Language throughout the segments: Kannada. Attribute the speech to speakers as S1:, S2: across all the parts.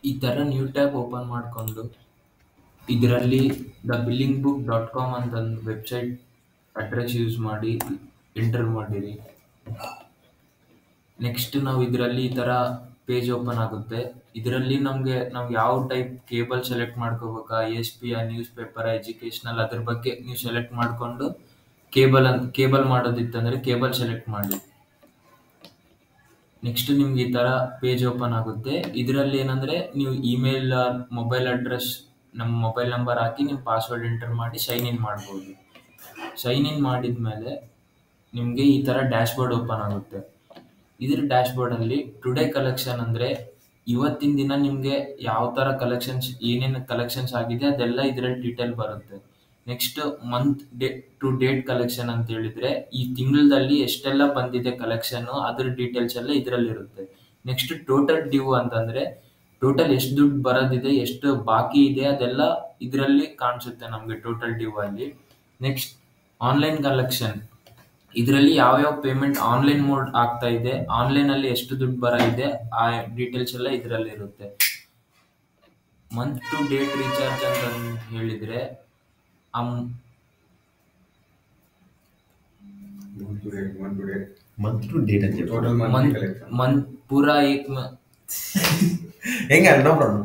S1: ಈ ಥರ ನ್ಯೂ ಟ್ಯಾಬ್ ಓಪನ್ ಮಾಡಿಕೊಂಡು ಇದರಲ್ಲಿ the billing book dot com ಅಂತ ಒಂದು ವೆಬ್ಸೈಟ್ ಅಡ್ರೆಸ್ ಯೂಸ್ ಮಾಡಿ ಎಂಟರ್ ಮಾಡಿರಿ ನೆಕ್ಸ್ಟ್ ನಾವು ಇದರಲ್ಲಿ ಈ ಥರ ಪೇಜ್ ಓಪನ್ ಆಗುತ್ತೆ ಇದರಲ್ಲಿ ನಮಗೆ ನಾವು ಯಾವ ಟೈಪ್ ಕೇಬಲ್ ಸೆಲೆಕ್ಟ್ ಮಾಡ್ಕೋಬೇಕಾ S P news paper educational ಅದ್ರ ಬಗ್ಗೆ ನೀವು ಸೆಲೆಕ್ಟ್ ಮಾಡಿಕೊಂಡು ಕೇಬಲ್ ಅಂತ ಕೇಬಲ್ ಮಾಡೋದಿತ್ತಂದರೆ ಕೇಬಲ್ ಸೆಲೆಕ್ಟ್ ಮಾಡಿ ನೆಕ್ಸ್ಟ್ ನಿಮ್ಗೆ ಈ ಥರ ಪೇಜ್ ಓಪನ್ ಆಗುತ್ತೆ ಇದರಲ್ಲಿ ಏನಂದರೆ ನೀವು ಇಮೇಲ್ ಮೊಬೈಲ್ ಅಡ್ರೆಸ್ ನಮ್ಮ ಮೊಬೈಲ್ ನಂಬರ್ ಹಾಕಿ ನಿಮ್ಮ ಪಾಸ್ವರ್ಡ್ ಎಂಟರ್ ಮಾಡಿ ಸೈನ್ ಇನ್ ಮಾಡ್ಬೋದು ಸೈನ್ ಇನ್ ಮಾಡಿದ ಮೇಲೆ ನಿಮಗೆ ಈ ಥರ ಡ್ಯಾಶ್ ಬೋರ್ಡ್ ಓಪನ್ ಆಗುತ್ತೆ ಇದ್ರ ಡ್ಯಾಶ್ ಬೋರ್ಡಲ್ಲಿ ಟುಡೇ ಕಲೆಕ್ಷನ್ ಅಂದರೆ ಇವತ್ತಿನ ದಿನ ನಿಮಗೆ ಯಾವ ಥರ ಕಲೆಕ್ಷನ್ಸ್ ಏನೇನು ಕಲೆಕ್ಷನ್ಸ್ ಆಗಿದೆ ಅದೆಲ್ಲ ಇದರಲ್ಲಿ ಡೀಟೇಲ್ ಬರುತ್ತೆ next month day to date collection ಅಂತ ಹೇಳಿದ್ರೆ ಈ ತಿಂಗಳಲ್ಲಿ ಎಷ್ಟೆಲ್ಲ ಬಂದಿದೆ ಕಲೆಕ್ಷನ್ ಅದ್ರ ಡೀಟೇಲ್ಸ್ ಎಲ್ಲ ಇದರಲ್ಲಿರುತ್ತೆ ನೆಕ್ಸ್ಟ್ ಟೋಟಲ್ ಡ್ಯೂ ಅಂತಂದ್ರೆ ಟೋಟಲ್ ಎಷ್ಟು ದುಡ್ಡು ಬರೋದಿದೆ ಎಷ್ಟು ಬಾಕಿ ಇದೆ ಅದೆಲ್ಲ ಇದರಲ್ಲಿ ಕಾಣಿಸುತ್ತೆ ನಮಗೆ ಟೋಟಲ್ ಡ್ಯೂ ಅಲ್ಲಿ ನೆಕ್ಸ್ಟ್ ಆನ್ಲೈನ್ ಕಲೆಕ್ಷನ್ ಇದರಲ್ಲಿ ಯಾವ್ಯಾವ ಪೇಮೆಂಟ್ ಆನ್ಲೈನ್ ಮೋಡ್ ಆಗ್ತಾ ಇದೆ ಆನ್ಲೈನ್ ಅಲ್ಲಿ ಎಷ್ಟು ದುಡ್ಡು ಬರ ಇದೆ ಆ ಡೀಟೇಲ್ಸ್ ಎಲ್ಲ ಇದರಲ್ಲಿ ಇರುತ್ತೆ ಮಂತ್ ಟು ಡೇಟ್ ರೀಚಾರ್ಜ್ ಅಂತ ಹೇಳಿದ್ರೆ
S2: ಮಂತ್ ಟು ಡೇಟ್ ಅಂತ ಹೇಳಿ.
S3: Total month
S1: month
S3: collection
S1: month ಪೂರಾ ಏಕ್ ಮ-
S2: ಹೆಂಗ ನೋ ಪ್ರಾಬ್ಲಮ್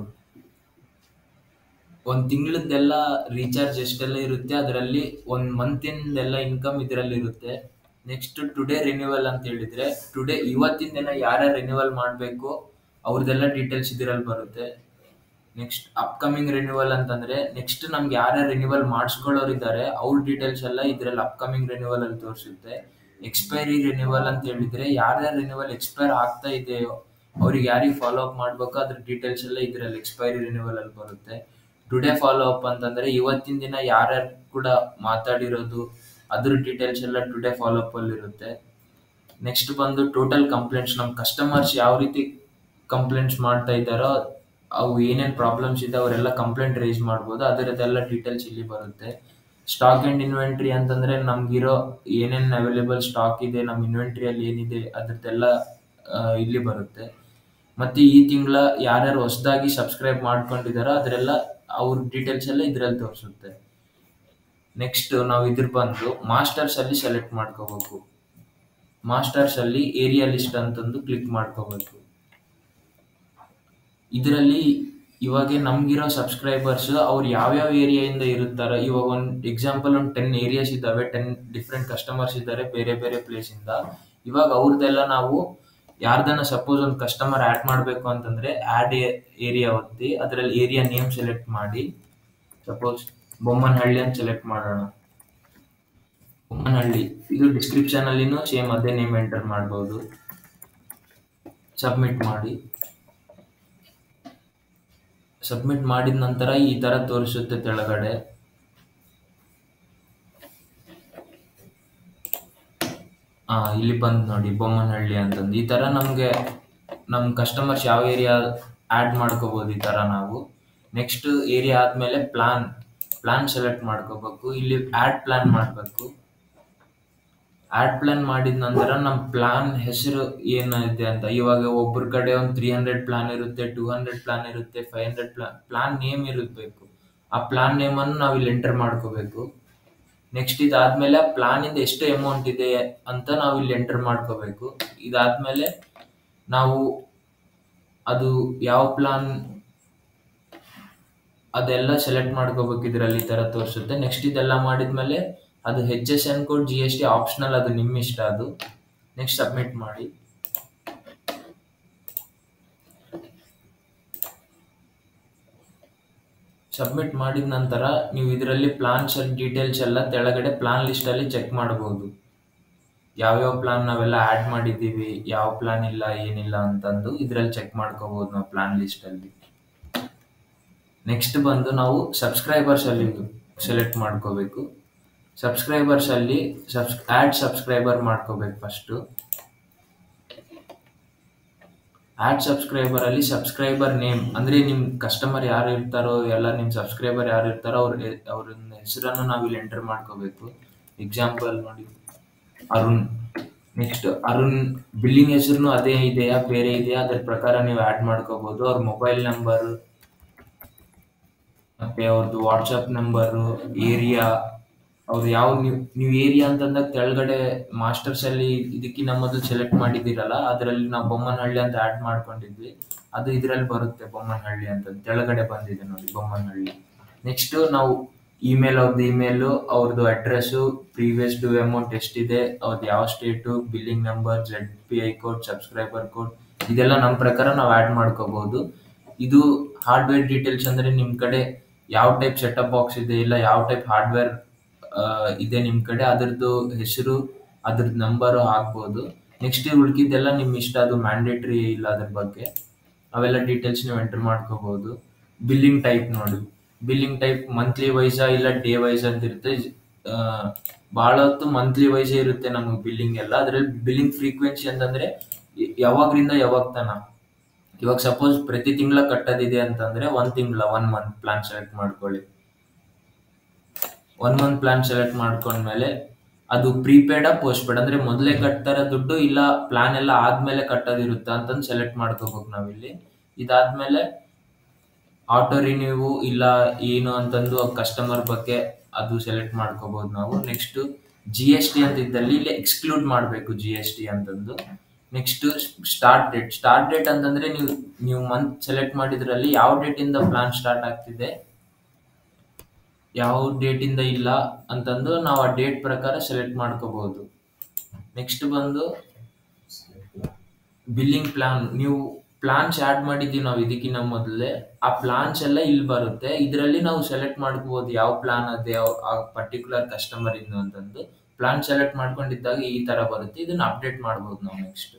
S1: ಒಂದ್ ತಿಂಗಳದ್ದೆಲ್ಲ ರೀಚಾರ್ಜ್ ಎಷ್ಟೆಲ್ಲ ಇರುತ್ತೆ ಅದರಲ್ಲಿ ಒಂದ್ ಮಂತಿಂದೆಲ್ಲ ಇನ್ಕಮ್ ಇದರಲ್ಲಿ ಇರುತ್ತೆ ನೆಕ್ಸ್ಟ್ ಟುಡೇ ರಿನ್ಯೂವಲ್ ಅಂತ ಹೇಳಿದ್ರೆ ಟುಡೇ ಇವತ್ತಿನ ದಿನ ಯಾರ್ಯಾರು ರಿನ್ಯೂವಲ್ ಮಾಡಬೇಕು ಅವ್ರದ್ದೆಲ್ಲ ಡೀಟೇಲ್ಸ್ ಇದರಲ್ಲಿ ಬರುತ್ತೆ ನೆಕ್ಸ್ಟ್ ಅಪ್ಕಮಿಂಗ್ ರಿನ್ಯೂವಲ್ ಅಂತಂದ್ರೆ ನೆಕ್ಸ್ಟ್ ನಮ್ಗೆ ಯಾರ್ಯಾರು ರಿನ್ಯೂವಲ್ ಮಾಡಿಸ್ಕೊಳ್ಳೋರು ಇದ್ದಾರೆ ಅವ್ರ ಡೀಟೇಲ್ಸ್ ಎಲ್ಲ ಇದರಲ್ಲಿ ಅಪ್ಕಮಿಂಗ್ ರಿನ್ಯೂವಲ್ ಅಲ್ಲಿ ತೋರಿಸುತ್ತೆ ಎಕ್ಸ್ಪೈರಿ ರಿನ್ಯೂವಲ್ ಅಂತ ಹೇಳಿದ್ರೆ ಯಾರ್ಯಾರು ರಿನ್ಯೂವಲ್ ಎಕ್ಸ್ಪೈರ್ ಆಗ್ತಾ ಇದೆಯೋ ಅವ್ರಿಗೆ ಯಾರಿಗೆ ಫಾಲೋ ಅಪ್ ಮಾಡ್ಬೇಕು ಅದ್ರ ಡೀಟೇಲ್ಸ್ ಎಲ್ಲ ಇದರಲ್ಲಿ ಎಕ್ಸ್ಪೈರಿ ರಿನ್ಯೂವಲ್ ಅಲ್ಲಿ ಬರುತ್ತೆ ಟುಡೇ ಫಾಲೋ ಅಪ್ ಅಂತಂದ್ರೆ ಇವತ್ತಿನ ದಿನ ಯಾರ್ಯಾರು ಕೂಡ ಮಾತಾಡಿರೋದು ಅದ್ರ ಡೀಟೇಲ್ಸ್ ಎಲ್ಲ ಟುಡೇ ಫಾಲೋ ಅಪ್ ಅಲ್ಲಿ ಇರುತ್ತೆ ನೆಕ್ಸ್ಟ್ ಬಂದು ಟೋಟಲ್ ಕಂಪ್ಲೇಂಟ್ಸ್ ನಮ್ಮ ಕಸ್ಟಮರ್ಸ್ ಯಾವ ರೀತಿ ಕಂಪ್ಲೇಂಟ್ಸ್ ಮಾಡ್ತಾ ಇದ್ದಾರೋ ಅವು ಏನೇನು ಪ್ರಾಬ್ಲಮ್ಸ್ ಇದೆ ಅವರೆಲ್ಲ ಕಂಪ್ಲೇಂಟ್ ರೇಸ್ ಮಾಡ್ಬೋದು ಅದರದ್ದೆಲ್ಲ ಡೀಟೇಲ್ಸ್ ಇಲ್ಲಿ ಬರುತ್ತೆ ಸ್ಟಾಕ್ ಆ್ಯಂಡ್ ಇನ್ವೆಂಟ್ರಿ ಅಂತಂದ್ರೆ ನಮ್ಗಿರೋ ಏನೇನು ಅವೈಲೇಬಲ್ ಸ್ಟಾಕ್ ಇದೆ ನಮ್ಮ ಇನ್ವೆಂಟ್ರಿಯಲ್ಲಿ ಏನಿದೆ ಅದ್ರದ್ದೆಲ್ಲ ಆ, ಇಲ್ಲಿ ಬರುತ್ತೆ ಮತ್ತೆ ಈ ತಿಂಗಳ ಯಾರ್ಯಾರು ಹೊಸದಾಗಿ ಸಬ್ಸ್ಕ್ರೈಬ್ ಮಾಡ್ಕೊಂಡಿದಾರೋ ಅದರೆಲ್ಲ ಅವ್ರ ಡೀಟೇಲ್ಸ್ ಎಲ್ಲ ಇದರಲ್ಲಿ ತೋರಿಸುತ್ತೆ ನೆಕ್ಸ್ಟ್ ನಾವು ಇದ್ರ ಬಂದು ಮಾಸ್ಟರ್ಸ್ ಅಲ್ಲಿ ಸೆಲೆಕ್ಟ್ ಮಾಡ್ಕೋಬೇಕು ಮಾಸ್ಟರ್ಸ್ ಅಲ್ಲಿ ಏರಿಯಾ ಲಿಸ್ಟ್ ಅಂತಂದು ಕ್ಲಿಕ್ ಮಾಡ್ಕೋಬೇಕು ಇದರಲ್ಲಿ ಇವಾಗ ನಮ್ಗಿರೋ ಸಬ್ಸ್ಕ್ರೈಬರ್ಸ್ ಅವ್ರು ಯಾವ್ಯಾವ ಏರಿಯಾಯಿಂದ ಇರುತ್ತಾರೋ ಇವಾಗ ಒಂದು ಎಕ್ಸಾಂಪಲ್ ಒಂದು ಟೆನ್ ಏರಿಯಾಸ್ ಇದ್ದಾವೆ ಟೆನ್ ಡಿಫ್ರೆಂಟ್ ಕಸ್ಟಮರ್ಸ್ ಇದ್ದಾರೆ ಬೇರೆ ಬೇರೆ ಪ್ಲೇಸ್ ಇಂದ ಇವಾಗ ಅವ್ರದ್ದೆಲ್ಲ ನಾವು ಯಾರ್ದನ್ನ ಸಪೋಸ್ ಒಂದು ಕಸ್ಟಮರ್ ಆಡ್ ಮಾಡಬೇಕು ಅಂತಂದ್ರೆ ಆಡ್ ಏರಿಯಾ ಒತ್ತಿ ಅದರಲ್ಲಿ ಏರಿಯಾ ನೇಮ್ ಸೆಲೆಕ್ಟ್ ಮಾಡಿ ಸಪೋಸ್ ಬೊಮ್ಮನಹಳ್ಳಿ ಅಂತ ಸೆಲೆಕ್ಟ್ ಮಾಡೋಣ ಬೊಮ್ಮನಹಳ್ಳಿ ಇದು ಡಿಸ್ಕ್ರಿಪ್ಷನ್ ಅಲ್ಲಿನೂ ಸೇಮ್ ಅದೇ ನೇಮ್ ಎಂಟರ್ ಮಾಡ್ಬೋದು ಸಬ್ಮಿಟ್ ಮಾಡಿ ಸಬ್ಮಿಟ್ ಮಾಡಿದ ನಂತರ ಈ ತರ ತೋರಿಸುತ್ತೆ ತೆಳಗಡೆ ಆ ಇಲ್ಲಿ ಬಂದ್ ನೋಡಿ ಬೊಮ್ಮನಹಳ್ಳಿ ಅಂತಂದು ಈ ತರ ನಮ್ಗೆ ನಮ್ ಕಸ್ಟಮರ್ಸ್ ಯಾವ ಏರಿಯಾ ಆಡ್ ಮಾಡ್ಕೋಬಹುದು ಈ ತರ ನಾವು ನೆಕ್ಸ್ಟ್ ಏರಿಯಾ ಆದ್ಮೇಲೆ ಪ್ಲಾನ್ ಪ್ಲಾನ್ ಸೆಲೆಕ್ಟ್ ಮಾಡ್ಕೋಬೇಕು ಇಲ್ಲಿ ಆಡ್ ಪ್ಲಾನ್ ಮಾಡಬೇಕು ಆಡ್ ಪ್ಲಾನ್ ಮಾಡಿದ ನಂತರ ನಮ್ಮ ಪ್ಲಾನ್ ಹೆಸರು ಏನಿದೆ ಅಂತ ಇವಾಗ ಒಬ್ಬರ ಕಡೆ ಒಂದು ತ್ರೀ ಹಂಡ್ರೆಡ್ ಪ್ಲಾನ್ ಇರುತ್ತೆ ಟೂ ಹಂಡ್ರೆಡ್ ಪ್ಲಾನ್ ಇರುತ್ತೆ five hundred plan plan name ಇರಬೇಕು ಆ ಪ್ಲಾನ್ ನೇಮ್ ಅನ್ನು ನಾವು ಇಲ್ಲಿ ಎಂಟರ್ ಮಾಡ್ಕೋಬೇಕು ನೆಕ್ಸ್ಟ್ ಇದಾದ್ಮೇಲೆ ಪ್ಲಾನ್ ಇಂದ ಎಷ್ಟು ಅಮೌಂಟ್ ಇದೆ ಅಂತ ನಾವು ಇಲ್ಲಿ ಎಂಟರ್ ಮಾಡ್ಕೋಬೇಕು ಇದಾದ್ಮೇಲೆ ನಾವು ಅದು ಯಾವ ಪ್ಲಾನ್ ಅದೆಲ್ಲ ಸೆಲೆಕ್ಟ್ ಮಾಡ್ಕೋಬೇಕು ಇದರಲ್ಲಿ ಈ ತರ ತೋರಿಸುತ್ತೆ ನೆಕ್ಸ್ಟ್ ಇದೆಲ್ಲ ಮಾಡಿದ್ಮೇಲೆ ಅದು H S N code G S T optional ಅದು ನಿಮ್ಮ ಇಷ್ಟ ಅದು ನೆಕ್ಸ್ಟ್ ಸಬ್ಮಿಟ್ ಮಾಡಿ ಸಬ್ಮಿಟ್ ಮಾಡಿದ ನಂತರ ನೀವು ಇದರಲ್ಲಿ ಪ್ಲಾನ್ಸ್ ಡೀಟೇಲ್ಸ್ ಎಲ್ಲ ತೆಳಗಡೆ ಪ್ಲಾನ್ ಲಿಸ್ಟ್ ಅಲ್ಲಿ ಚೆಕ್ ಮಾಡಬಹುದು ಯಾವ್ಯಾವ ಪ್ಲಾನ್ ನಾವೆಲ್ಲ ಆಡ್ ಮಾಡಿದ್ದೀವಿ ಯಾವ ಪ್ಲಾನ್ ಇಲ್ಲ ಏನಿಲ್ಲ ಅಂತಂದು ಇದರಲ್ಲಿ ಚೆಕ್ ಮಾಡ್ಕೋಬಹುದು ನಾವು ಪ್ಲಾನ್ ಲಿಸ್ಟ್ ಅಲ್ಲಿ ನೆಕ್ಸ್ಟ್ ಬಂದು ನಾವು ಸಬ್ಸ್ಕ್ರೈಬರ್ಸ್ ಅಲ್ಲಿ ಸೆಲೆಕ್ಟ್ ಮಾಡ್ಕೋಬೇಕು ಸಬ್ಸ್ಕ್ರೈಬರ್ಸ್ ಅಲ್ಲಿ ಸಬ್ಸ್ ಆಡ್ ಸಬ್ಸ್ಕ್ರೈಬರ್ ಮಾಡ್ಕೋಬೇಕು ಫಸ್ಟು ಆಡ್ ಸಬ್ಸ್ಕ್ರೈಬರ್ ಅಲ್ಲಿ ಸಬ್ಸ್ಕ್ರೈಬರ್ ನೇಮ್ ಅಂದ್ರೆ ನಿಮ್ ಕಸ್ಟಮರ್ ಯಾರು ಇರ್ತಾರೋ ಎಲ್ಲ ನಿಮ್ ಸಬ್ಸ್ಕ್ರೈಬರ್ ಯಾರು ಇರ್ತಾರೋ ಅವ್ರ ಅವ್ರ ಹೆಸರನ್ನು ನಾವು ಇಲ್ಲಿ ಎಂಟರ್ ಮಾಡ್ಕೋಬೇಕು ಎಕ್ಸಾಂಪಲ್ ನೋಡಿ ಅರುಣ್ ನೆಕ್ಸ್ಟ್ ಅರುಣ್ ಬಿಲ್ಲಿಂಗ್ ಹೆಸರು ಅದೇ ಇದೆಯಾ ಬೇರೆ ಇದೆಯಾ ಅದ್ರ ಪ್ರಕಾರ ನೀವು ಆ್ಯಡ್ ಮಾಡ್ಕೋಬಹುದು ಅವ್ರ ಮೊಬೈಲ್ ನಂಬರ್ ಮತ್ತೆ ಅವ್ರದ್ದು ವಾಟ್ಸಪ್ ನಂಬರು ಏರಿಯಾ ಅವ್ರು ಯಾವ ನೀವು ನೀವು ಏರಿಯಾ ಅಂತಂದಾಗ ಕೆಳಗಡೆ ಮಾಸ್ಟರ್ಸ್ ಅಲ್ಲಿ ಇದಕ್ಕಿಂತ ಮೊದಲು ಸೆಲೆಕ್ಟ್ ಮಾಡಿದ್ದೀರಲ್ಲ ಅದರಲ್ಲಿ ನಾವು ಬೊಮ್ಮನಹಳ್ಳಿ ಅಂತ ಆ್ಯಡ್ ಮಾಡ್ಕೊಂಡಿದ್ವಿ ಅದು ಇದರಲ್ಲಿ ಬರುತ್ತೆ ಬೊಮ್ಮನಹಳ್ಳಿ ಅಂತ ಕೆಳಗಡೆ ಬಂದಿದೆ ನೋಡಿ ಬೊಮ್ಮನಹಳ್ಳಿ ನೆಕ್ಸ್ಟ್ ನಾವು ಇಮೇಲ್ ಅವ್ರದ್ದು ಇಮೇಲು ಅವ್ರದ್ದು ಅಡ್ರೆಸ್ಸು ಪ್ರೀವಿಯಸ್ ಡ್ಯೂ ಅಮೌಂಟ್ ಎಷ್ಟಿದೆ ಅವ್ರದ್ದು ಯಾವ state billing number Z P I code subscriber code ಇದೆಲ್ಲ ನಮ್ಮ ಪ್ರಕಾರ ನಾವು ಆ್ಯಡ್ ಮಾಡ್ಕೋಬಹುದು ಇದು ಹಾರ್ಡ್ವೇರ್ ಡೀಟೇಲ್ಸ್ ಅಂದ್ರೆ ನಿಮ್ಮ ಕಡೆ ಯಾವ ಟೈಪ್ ಸೆಟಪ್ ಬಾಕ್ಸ್ ಇದೆ ಇಲ್ಲ ಯಾವ ಟೈಪ್ ಹಾರ್ಡ್ವೇರ್ ಇದೆ ನಿಮ್ಮ ಕಡೆ ಅದರದ್ದು ಹೆಸರು ಅದ್ರದ್ದು ನಂಬರು ಹಾಕ್ಬೋದು ನೆಕ್ಸ್ಟ್ ಉಳ್ಕಿದ್ದೆಲ್ಲ ನಿಮ್ಮ ಇಷ್ಟ ಅದು ಮ್ಯಾಂಡೇಟ್ರಿ ಇಲ್ಲ ಅದ್ರ ಬಗ್ಗೆ ಅವೆಲ್ಲ ಡೀಟೇಲ್ಸ್ ನೀವು ಎಂಟರ್ ಮಾಡ್ಕೋಬಹುದು ಬಿಲ್ಲಿಂಗ್ ಟೈಪ್ ನೋಡಿ ಬಿಲ್ಲಿಂಗ್ ಟೈಪ್ ಮಂತ್ಲಿ ವೈಸಾ ಇಲ್ಲ ಡೇ ವೈಸ್ ಅಂತ ಇರುತ್ತೆ ಆ, ಬಹಳ ಹೊತ್ತು ಮಂತ್ಲಿ ವೈಸೇ ಇರುತ್ತೆ ನಮಗೆ ಬಿಲ್ಲಿಂಗ್ ಎಲ್ಲ ಅದ್ರಲ್ಲಿ ಬಿಲ್ಲಿಂಗ್ ಫ್ರೀಕ್ವೆನ್ಸಿ ಅಂತಂದ್ರೆ ಯ- ಯಾವಾಗ್ರಿಂದ ಯಾವಾಗ ತನ ಇವಾಗ ಸಪೋಸ್ ಪ್ರತಿ ತಿಂಗಳ ಕಟ್ಟೋದಿದೆ ಅಂತಂದ್ರೆ ಒಂದ್ ತಿಂಗಳ ಒನ್ ಮಂತ್ ಪ್ಲಾನ್ ಸೆಲೆಕ್ಟ್ ಮಾಡ್ಕೊಳ್ಳಿ ಒನ್ ಮಂತ್ ಪ್ಲಾನ್ ಸೆಲೆಕ್ಟ್ ಮಾಡ್ಕೊಂಡ್ಮೇಲೆ ಅದು ಪ್ರೀಪೇಡ ಪೋಸ್ಟ್ ಪೇಡ್ ಅಂದ್ರೆ ಮೊದಲೇ ಕಟ್ತಾರ ದುಡ್ಡು ಇಲ್ಲ ಪ್ಲಾನ್ ಎಲ್ಲ ಆದ್ಮೇಲೆ ಕಟ್ಟೋದಿರುತ್ತಾ ಅಂತಂದು ಸೆಲೆಕ್ಟ್ ಮಾಡ್ಕೋಬೇಕು ನಾವಿಲ್ಲಿ ಇದಾದ್ಮೇಲೆ ಆಟೋ ರಿನ್ಯೂ ಇಲ್ಲ ಏನು ಅಂತಂದು ಕಸ್ಟಮರ್ ಬಗ್ಗೆ ಅದು ಸೆಲೆಕ್ಟ್ ಮಾಡ್ಕೋಬಹುದು ನಾವು ನೆಕ್ಸ್ಟ್ ಜಿ ಎಸ್ ಟಿ ಅಂತ ಇದ್ದಲ್ಲಿ ಇಲ್ಲಿ ಎಕ್ಸ್ಕ್ಲೂಡ್ ಮಾಡಬೇಕು ಜಿ ಎಸ್ ಟಿ ಅಂತಂದು next start date start date ಅಂತಂದ್ರೆ ನೀವು ನೀವು ಮಂತ್ ಸೆಲೆಕ್ಟ್ ಮಾಡಿದ್ರಲ್ಲಿ ಯಾವ ಡೇಟ್ ಇಂದ ಪ್ಲಾನ್ ಸ್ಟಾರ್ಟ್ ಆಗ್ತಿದೆ ಯಾವ ಡೇಟ್ ಇಂದ ಇಲ್ಲ ಅಂತಂದು ನಾವು ಆ ಡೇಟ್ ಪ್ರಕಾರ ಸೆಲೆಕ್ಟ್ ಮಾಡ್ಕೋಬಹುದು ನೆಕ್ಸ್ಟ್ ಬಂದು ಬಿಲ್ಲಿಂಗ್ ಪ್ಲಾನ್ ನೀವು ಪ್ಲಾನ್ಸ್ ಆಡ್ ಮಾಡಿದ್ದೀವಿ ನಾವು ಇದಕ್ಕಿಂತ ಮೊದಲೇ ಆ ಪ್ಲಾನ್ಸ್ ಎಲ್ಲ ಇಲ್ಲಿ ಬರುತ್ತೆ ಇದರಲ್ಲಿ ನಾವು ಸೆಲೆಕ್ಟ್ ಮಾಡ್ಕೋಬಹುದು ಯಾವ ಪ್ಲಾನ್ ಅದೇ ಯಾವ ಆ ಪರ್ಟಿಕ್ಯುಲರ್ ಕಸ್ಟಮರ್ ಇಂದು ಅಂತಂದು ಪ್ಲಾನ್ ಸೆಲೆಕ್ಟ್ ಮಾಡ್ಕೊಂಡಿದ್ದಾಗ ಈ ತರ ಬರುತ್ತೆ ಇದನ್ನ ಅಪ್ಡೇಟ್ ಮಾಡ್ಬೋದು ನಾವು ನೆಕ್ಸ್ಟ್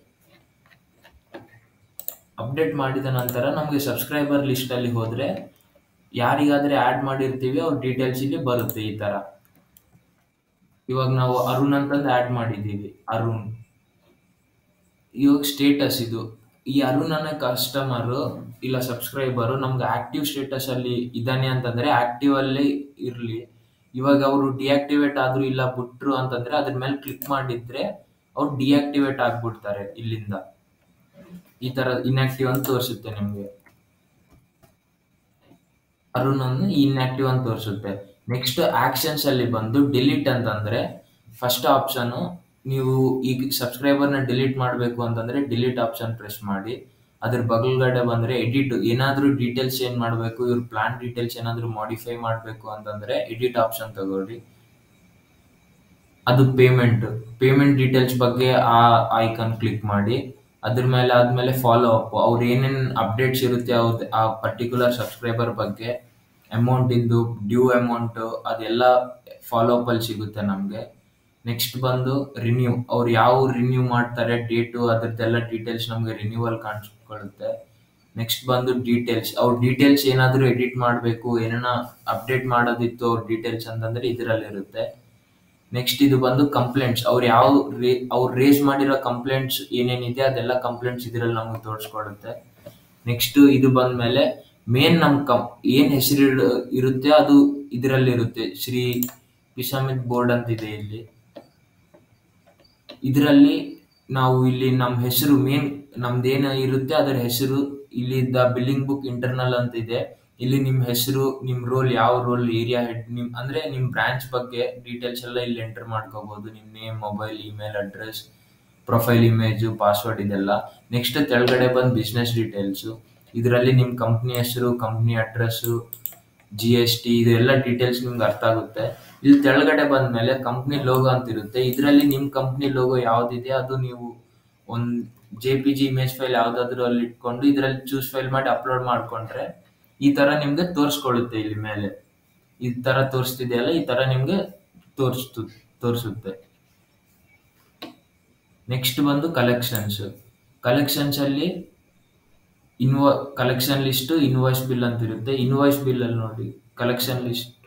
S1: ಅಪ್ಡೇಟ್ ಮಾಡಿದ ನಂತರ ನಮಗೆ ಸಬ್ಸ್ಕ್ರೈಬರ್ ಲಿಸ್ಟ್ ಅಲ್ಲಿ ಹೋದ್ರೆ ಯಾರಿಗಾದ್ರೆ ಆಡ್ ಮಾಡಿರ್ತೀವಿ ಅವ್ರ ಡೀಟೇಲ್ಸ್ ಇಲ್ಲಿ ಬರುತ್ತೆ ಈ ತರ ಇವಾಗ ನಾವು ಅರುಣ್ ಅಂತಂದು ಆಡ್ ಮಾಡಿದ್ದೀವಿ ಅರುಣ್ ಇವಾಗ ಸ್ಟೇಟಸ್ ಇದು ಈ ಅರುಣ್ ಅನ್ನೋ ಕಸ್ಟಮರ್ ಇಲ್ಲ ಸಬ್ಸ್ಕ್ರೈಬರ್ ನಮ್ಗೆ ಆಕ್ಟಿವ್ ಸ್ಟೇಟಸ್ ಅಲ್ಲಿ ಇದ್ದಾನೆ ಅಂತಂದ್ರೆ ಆಕ್ಟಿವ್ ಅಲ್ಲಿ ಇರ್ಲಿ ಇವಾಗ ಅವರು ಡಿಆಕ್ಟಿವೇಟ್ ಆದ್ರು ಇಲ್ಲ ಬಿಟ್ರು ಅಂತಂದ್ರೆ ಅದ್ರ ಮೇಲೆ ಕ್ಲಿಕ್ ಮಾಡಿದ್ರೆ ಅವ್ರು ಡಿಆಕ್ಟಿವೇಟ್ ಆಗ್ಬಿಡ್ತಾರೆ ಇಲ್ಲಿಂದ ಈ ತರ ಇನ್ಆಕ್ಟಿವ್ ಅಂತ ತೋರಿಸುತ್ತೆ ನಿಮ್ಗೆ ಅರುಣ್ ಅನ್ನು ಇನ್ಆಕ್ಟಿವ್ ಅಂತ ತೋರಿಸುತ್ತೆ ನೆಕ್ಸ್ಟ್ ಆಕ್ಷನ್ಸ್ ಅಲ್ಲಿ ಬಂದು ಡಿಲೀಟ್ ಅಂತಂದ್ರೆ ಫಸ್ಟ್ ಆಪ್ಷನ್ ನೀವು ಈಗ ಸಬ್ಸ್ಕ್ರೈಬರ್ ನ ಡಿಲೀಟ್ ಮಾಡಬೇಕು ಅಂತಂದ್ರೆ ಡಿಲೀಟ್ ಆಪ್ಷನ್ ಪ್ರೆಸ್ ಮಾಡಿ ಅದ್ರ ಬಗಲ್ಗಡೆ ಬಂದ್ರೆ ಎಡಿಟ್ ಏನಾದ್ರೂ ಡೀಟೇಲ್ಸ್ ಚೇಂಜ್ ಮಾಡಬೇಕು ಇವ್ರ ಪ್ಲಾನ್ ಡೀಟೇಲ್ಸ್ ಏನಾದ್ರೂ ಮಾಡಿಫೈ ಮಾಡಬೇಕು ಅಂತಂದ್ರೆ ಎಡಿಟ್ ಆಪ್ಷನ್ ತಗೊಳ್ಳಿ ಅದು ಪೇಮೆಂಟ್ ಪೇಮೆಂಟ್ ಡೀಟೇಲ್ಸ್ ಬಗ್ಗೆ ಆ ಐಕಾನ್ ಕ್ಲಿಕ್ ಮಾಡಿ ಅದ್ರ ಮೇಲೆ ಆದ್ಮೇಲೆ ಫಾಲೋ ಅಪ್ ಅವ್ರು ಏನೇನ್ ಅಪ್ಡೇಟ್ಸ್ ಇರುತ್ತೆ ಅವ್ರದ್ದು ಆ ಪರ್ಟಿಕ್ಯುಲರ್ ಸಬ್ಸ್ಕ್ರೈಬರ್ ಬಗ್ಗೆ ಅಮೌಂಟ್ ಇಂದು ಡ್ಯೂ ಅಮೌಂಟ್ ಅದೆಲ್ಲ ಫಾಲೋ ಅಪ್ ಅಲ್ಲಿ ಸಿಗುತ್ತೆ ನಮ್ಗೆ ನೆಕ್ಸ್ಟ್ ಬಂದು ರಿನ್ಯೂ ಅವ್ರು ಯಾವ ರಿನ್ಯೂ ಮಾಡ್ತಾರೆ ಡೇಟು ಅದ್ರದ್ದೆಲ್ಲ ಡೀಟೇಲ್ಸ್ ನಮ್ಗೆ ರಿನ್ಯೂವಲ್ ಕಾಣಿಸ್ಕೊಳ್ಳುತ್ತೆ ನೆಕ್ಸ್ಟ್ ಬಂದು ಡೀಟೇಲ್ಸ್ ಅವ್ರ ಡೀಟೇಲ್ಸ್ ಏನಾದರೂ ಎಡಿಟ್ ಮಾಡಬೇಕು ಏನಾನ ಅಪ್ಡೇಟ್ ಮಾಡೋದಿತ್ತು ಅವ್ರ ಡೀಟೇಲ್ಸ್ ಅಂತಂದ್ರೆ ಇದರಲ್ಲಿರುತ್ತೆ ನೆಕ್ಸ್ಟ್ ಇದು ಬಂದು ಕಂಪ್ಲೇಂಟ್ಸ್ ಅವ್ರು ಯಾವ ರೇ ಅವ್ರು ರೇಸ್ ಮಾಡಿರೋ ಕಂಪ್ಲೇಂಟ್ಸ್ ಏನೇನಿದೆ ಅದೆಲ್ಲ ಕಂಪ್ಲೇಂಟ್ಸ್ ಇದರಲ್ಲಿ ನಮಗೆ ತೋರಿಸ್ಕೊಡುತ್ತೆ ನೆಕ್ಸ್ಟ್ ಇದು ಬಂದ್ಮೇಲೆ ಮೇನ್ ನಮ್ ಕಂ ಏನ್ ಹೆಸರು ಇರುತ್ತೆ ಅದು ಇದರಲ್ಲಿ ಇರುತ್ತೆ ಶ್ರೀ ಪಿಸಾಮಿದ್ ಬೋರ್ಡ್ ಅಂತ ಇದೆ ಇಲ್ಲಿ ಇದರಲ್ಲಿ ನಾವು ಇಲ್ಲಿ ನಮ್ಮ ಹೆಸರು ಮೇನ್ ನಮ್ದೇನು ಇರುತ್ತೆ ಅದರ ಹೆಸರು ಇಲ್ಲಿದ್ದ ಬಿಲ್ಲಿಂಗ್ ಬುಕ್ ಇಂಟರ್ನಲ್ ಅಂತ ಇದೆ ಇಲ್ಲಿ ನಿಮ್ ಹೆಸರು ನಿಮ್ ರೋಲ್ ಯಾವ ರೋಲ್ ಏರಿಯಾ ಹೆಡ್ ನಿಮ್ ಅಂದ್ರೆ ನಿಮ್ ಬ್ರಾಂಚ್ ಬಗ್ಗೆ ಡೀಟೇಲ್ಸ್ ಎಲ್ಲ ಇಲ್ಲಿ ಎಂಟರ್ ಮಾಡ್ಕೋಬಹುದು ನಿಮ್ name mobile email address profile image password ಇದೆಲ್ಲ ನೆಕ್ಸ್ಟ್ ಕೆಳಗಡೆ ಬಂದು ಬಿಸ್ನೆಸ್ ಡೀಟೇಲ್ಸ್ ಇದರಲ್ಲಿ ನಿಮ್ ಕಂಪ್ನಿ ಹೆಸರು company address G S T ಇದೆಲ್ಲ ಡೀಟೇಲ್ಸ್ ನಿಮ್ಗೆ ಅರ್ಥ ಆಗುತ್ತೆ ಇಲ್ಲಿ ತೆಳಗಡೆ ಬಂದ್ಮೇಲೆ ಕಂಪ್ನಿ ಲೋಗೋ ಅಂತ ಇರುತ್ತೆ ಇದರಲ್ಲಿ ನಿಮ್ ಕಂಪ್ನಿ ಲೋಗೋ ಯಾವ್ದಿದೆ ಅದು ನೀವು ಒಂದ್ J P G image file ಯಾವ್ದಾದ್ರು ಅಲ್ಲಿ ಇಟ್ಕೊಂಡು ಇದರಲ್ಲಿ ಚೂಸ್ ಫೈಲ್ ಮಾಡಿ ಅಪ್ಲೋಡ್ ಮಾಡ್ಕೊಂಡ್ರೆ ಈ ತರ ನಿಮ್ಗೆ ತೋರಿಸ್ಕೊಳ್ಳುತ್ತೆ ಇಲ್ಲಿ ಮೇಲೆ ಈ ತರ ತೋರಿಸ್ತಿದೆಯಲ್ಲ ಈ ತರ ನಿಮ್ಗೆ ತೋರಿಸ್ತು ತೋರಿಸುತ್ತೆ ನೆಕ್ಸ್ಟ್ ಬಂದು ಕಲೆಕ್ಷನ್ಸ್ ಕಲೆಕ್ಷನ್ಸ್ ಅಲ್ಲಿ ಇನ್ವ ಕಲೆಕ್ಷನ್ ಲಿಸ್ಟ್ ಇನ್ವಾಯ್ಸ್ ಬಿಲ್ ಅಂತ ಇರುತ್ತೆ ಇನ್ವಾಯ್ಸ್ ಬಿಲ್ ಅಲ್ಲಿ ನೋಡಿ ಕಲೆಕ್ಷನ್ ಲಿಸ್ಟ್